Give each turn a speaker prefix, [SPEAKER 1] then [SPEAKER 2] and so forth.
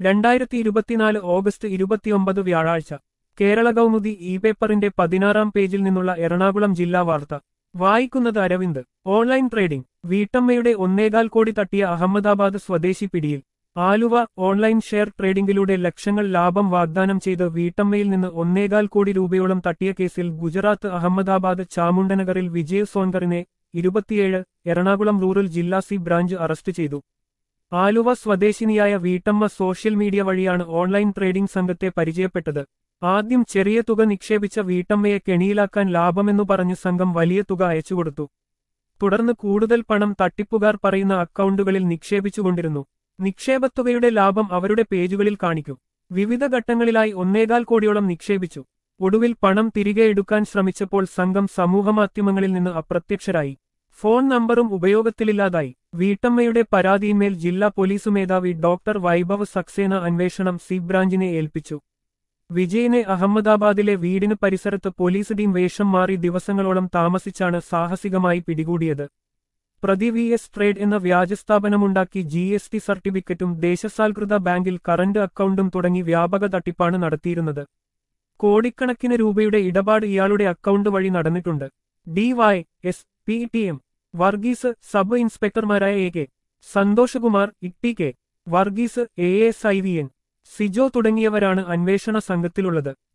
[SPEAKER 1] രണ്ടായിരത്തി ഇരുപത്തിനാല് ഓഗസ്റ്റ് ഇരുപത്തിയൊമ്പത് വ്യാഴാഴ്ച കേരള കൗമുദി ഇ പേപ്പറിന്റെ പതിനാറാം പേജിൽ നിന്നുള്ള എറണാകുളം ജില്ലാ വാർത്ത വായിക്കുന്നത് അരവിന്ദ് ഓൺലൈൻ ട്രേഡിംഗ് വീട്ടമ്മയുടെ ഒന്നേകാൽ കോടി തട്ടിയ അഹമ്മദാബാദ് സ്വദേശി പിടിയിൽ ആലുവ ഓൺലൈൻ ഷെയർ ട്രേഡിംഗിലൂടെ ലക്ഷങ്ങൾ ലാഭം വാഗ്ദാനം ചെയ്ത് വീട്ടമ്മയിൽ നിന്ന് ഒന്നേകാൽ കോടി രൂപയോളം തട്ടിയ കേസിൽ ഗുജറാത്ത് അഹമ്മദാബാദ് ചാമുണ്ടനഗറിൽ വിജയ് സോൻകറിനെ ഇരുപത്തിയേഴ് എറണാകുളം റൂറൽ ജില്ലാ സി ബ്രാഞ്ച് അറസ്റ്റ് ചെയ്തു ആലുവ സ്വദേശിനിയായ വീട്ടമ്മ സോഷ്യൽ മീഡിയ വഴിയാണ് ഓൺലൈൻ ട്രേഡിംഗ് സംഘത്തെ പരിചയപ്പെട്ടത് ആദ്യം ചെറിയ തുക നിക്ഷേപിച്ച വീട്ടമ്മയെ കെണിയിലാക്കാൻ ലാഭമെന്നു പറഞ്ഞ് സംഘം വലിയ തുക അയച്ചുകൊടുത്തു തുടർന്ന് കൂടുതൽ പണം തട്ടിപ്പുകാർ പറയുന്ന അക്കൗണ്ടുകളിൽ നിക്ഷേപിച്ചുകൊണ്ടിരുന്നു നിക്ഷേപത്തുകയുടെ ലാഭം അവരുടെ പേജുകളിൽ കാണിക്കും വിവിധ ഘട്ടങ്ങളിലായി ഒന്നേകാൽ കോടിയോളം നിക്ഷേപിച്ചു ഒടുവിൽ പണം തിരികെ എടുക്കാൻ ശ്രമിച്ചപ്പോൾ സംഘം സമൂഹമാധ്യമങ്ങളിൽ നിന്ന് അപ്രത്യക്ഷരായി ഫോൺ നമ്പറും ഉപയോഗത്തിലില്ലാതായി വീട്ടമ്മയുടെ പരാതിയിന്മേൽ ജില്ലാ പോലീസ് മേധാവി ഡോക്ടർ വൈഭവ് സക്സേന അന്വേഷണം സി ബ്രാഞ്ചിനെ ഏൽപ്പിച്ചു വിജയനെ അഹമ്മദാബാദിലെ വീടിന് പരിസരത്ത് പോലീസ് ടീം വേഷം മാറി ദിവസങ്ങളോളം താമസിച്ചാണ് സാഹസികമായി പിടികൂടിയത് പ്രതി വി എസ് ട്രേഡ് എന്ന വ്യാജസ്ഥാപനമുണ്ടാക്കി ജി എസ് ടി സർട്ടിഫിക്കറ്റും ദേശസാൽകൃത ബാങ്കിൽ കറന്റ് അക്കൗണ്ടും തുടങ്ങി വ്യാപക തട്ടിപ്പാണ് നടത്തിയിരുന്നത് കോടിക്കണക്കിന് രൂപയുടെ ഇടപാട് ഇയാളുടെ അക്കൗണ്ട് വഴി നടന്നിട്ടുണ്ട് D Y S P T M Varghese sub ഇൻസ്പെക്ടർമാരായ A K Santhoshkumar Itty K Varghese A S I V N Sijo തുടങ്ങിയവരാണ് അന്വേഷണ സംഘത്തിലുള്ളത്